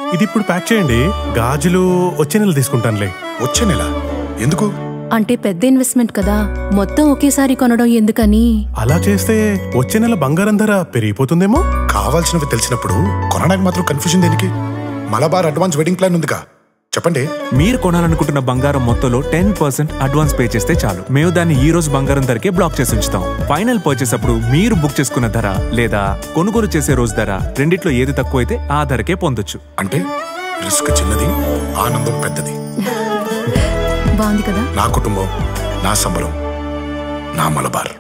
ఇది ఇప్పుడు ప్యాక్ చేయండి గాజులు వచ్చే నెల తీసుకుంటానులే వచ్చే నెల ఎందుకు అంటే పెద్ద ఇన్వెస్ట్మెంట్ కదా మొత్తం ఒకేసారి కొనడం ఎందుకని అలా చేస్తే వచ్చే నెల బంగారం ధర పెరిగిపోతుందేమో కావాల్సినవి తెలిసినప్పుడు కొనడానికి మాత్రం కన్ఫ్యూజన్ దేనికి మలబార్ అడ్వాన్స్ వెడ్డింగ్ ప్లాన్ ఉందిగా చెప్పండి మీరు కొనాలనుకుంటున్న బంగారం మొత్తంలో టెన్ పర్సెంట్ అడ్వాన్స్ పే చేస్తే చాలు మేము దాన్ని ఈ రోజు బంగారం ధరకే బ్లాక్ చేసి ఉంచుతాం ఫైనల్ పర్చేస్ అప్పుడు మీరు బుక్ చేసుకున్న ధర లేదా కొనుగోలు చేసే రోజు ధర రెండిట్లో ఏది తక్కువైతే ఆ ధరకే పొందొచ్చు అంటే రిస్క్ చిన్నది ఆనందం పెద్దది బాగుంది కదా నా కుటుంబం నా సంబరం నా మలబార్